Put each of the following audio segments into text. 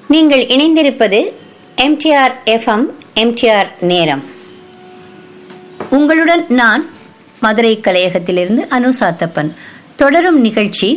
நீங்கள் இணைந்திருப்பது MTR FM MTR நேரம் உங்களுடன் நான் மதுரை கலையகத்திலிருந்து அனு சாத்தப்பன் தொடரும் நிகழ்ச்சி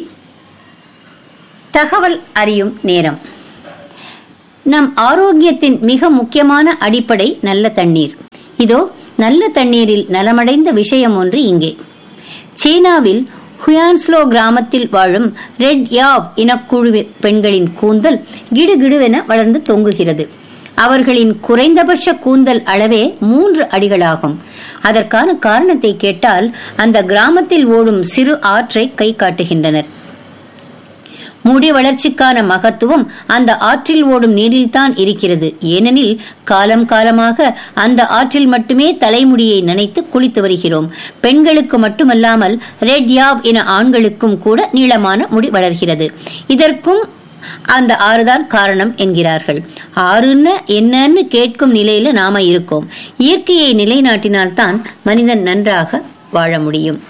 தகவல் அறியும் நேரம் நம் ஆரோக்கியத்தின் மிக முக்கியமான அடிப்படை நல்ல தண்ணீர் இதோ நல்ல தண்ணீரில் நலமடைந்த விஷயம் ஒன்று இங்கே சீனாவில் ஹுயான்ஸ்லோ கிராமத்தில் வாழும் ரெட் யாப் இனக்குழு பெண்களின் கூந்தல் கிடுகிடுவென வளர்ந்து தொங்குகிறது அவர்களின் குறைந்தபட்ச கூந்தல் அளவே மூன்று அடிகளாகும் அதற்கான காரணத்தை கேட்டால் அந்த கிராமத்தில் ஓடும் சிறு ஆற்றை கை காட்டுகின்றனர் முடி வளர்ச்சிக்கான மகத்துவம் அந்த ஆற்றில் ஓடும் நீரில்தான் இருக்கிறது ஏனெனில் காலம் காலமாக அந்த ஆற்றில் மட்டுமே தலைமுடியை நனைத்து குளித்து வருகிறோம் பெண்களுக்கு மட்டுமல்லாமல் ரெட் யாப் என ஆண்களுக்கும் கூட நீளமான முடி வளர்கிறது இதற்கும் அந்த ஆறுதான் காரணம் என்கிறார்கள் ஆறுன்னு என்னன்னு கேட்கும் நிலையில நாம இருக்கோம் இயற்கையை நிலைநாட்டினால்தான் மனிதன் நன்றாக வாழ முடியும்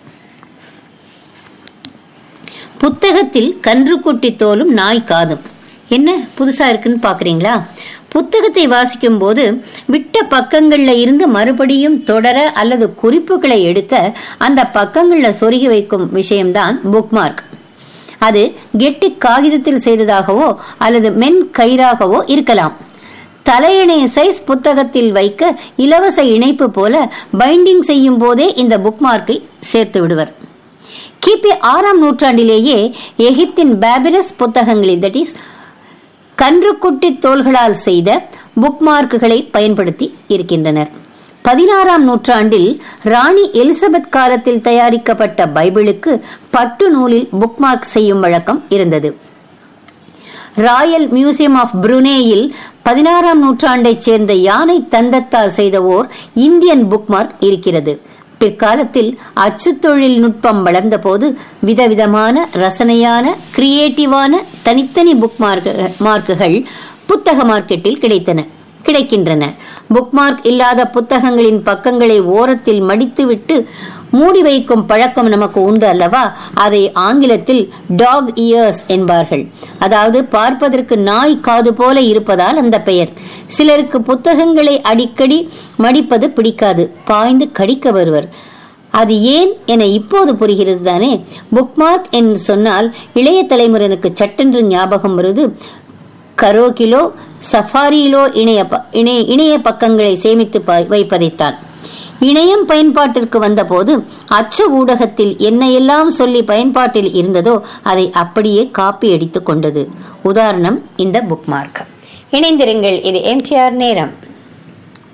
புத்தகத்தில் கன்றுக்குட்டி தோலும் நாய் காதும் என்ன புதுசா இருக்குன்னு பாக்குறீங்களா புத்தகத்தை வாசிக்கும் போது விட்ட பக்கங்கள்ல இருந்து மறுபடியும் தொடர அல்லது குறிப்புகளை எடுக்க அந்த பக்கங்கள்ல சொருகி வைக்கும் விஷயம்தான் புக்மார்க் அது கெட்டி காகிதத்தில் செய்ததாகவோ அல்லது மென் கயிறாகவோ இருக்கலாம் தலையணை சைஸ் புத்தகத்தில் வைக்க இலவச இணைப்பு போல பைண்டிங் செய்யும் போதே இந்த புக்மார்க்கை சேர்த்து விடுவர் கிபி ஆறாம் நூற்றாண்டிலேயே எகிப்தின் பேபிரஸ் புத்தகங்களில் தட் இஸ் கன்றுக்குட்டி தோள்களால் செய்த புக்மார்க்குகளை பயன்படுத்தி இருக்கின்றனர் பதினாறாம் நூற்றாண்டில் ராணி எலிசபெத் காலத்தில் தயாரிக்கப்பட்ட பைபிளுக்கு பட்டு நூலில் புக்மார்க் செய்யும் வழக்கம் இருந்தது ராயல் மியூசியம் ஆஃப் புருனேயில் பதினாறாம் நூற்றாண்டைச் சேர்ந்த யானை தந்தத்தால் செய்த ஓர் இந்தியன் புக்மார்க் இருக்கிறது பிற்காலத்தில் அச்சு தொழில்நுட்பம் வளர்ந்தபோது விதவிதமான ரசனையான கிரியேட்டிவான தனித்தனி புக் மார்க்குகள் புத்தக மார்க்கெட்டில் கிடைத்தன கிடைக்கின்றன புக்மார்க் இல்லாத புத்தகங்களின் பக்கங்களை ஓரத்தில் மடித்துவிட்டு மூடி வைக்கும் பழக்கம் நமக்கு உண்டு அல்லவா அதை ஆங்கிலத்தில் டாக் இயர்ஸ் என்பார்கள் அதாவது பார்ப்பதற்கு நாய் காது போல இருப்பதால் அந்த பெயர் சிலருக்கு புத்தகங்களை அடிக்கடி மடிப்பது பிடிக்காது பாய்ந்து கடிக்க வருவர் அது ஏன் என இப்போது புரிகிறது தானே புக்மார்க் என்று சொன்னால் இளைய தலைமுறையினருக்கு சட்டென்று ஞாபகம் வருது கரோகிலோ சஃபாரியிலோ இணைய இணைய இணைய பக்கங்களை சேமித்து வைப்பதைத்தான் இணையம் பயன்பாட்டிற்கு வந்தபோது அச்ச ஊடகத்தில் என்னையெல்லாம் சொல்லி பயன்பாட்டில் இருந்ததோ அதை அப்படியே காப்பி அடித்துக் கொண்டது உதாரணம் இந்த புக்மார்க் இணைந்திருங்கள் இது எம்டிஆர் நேரம்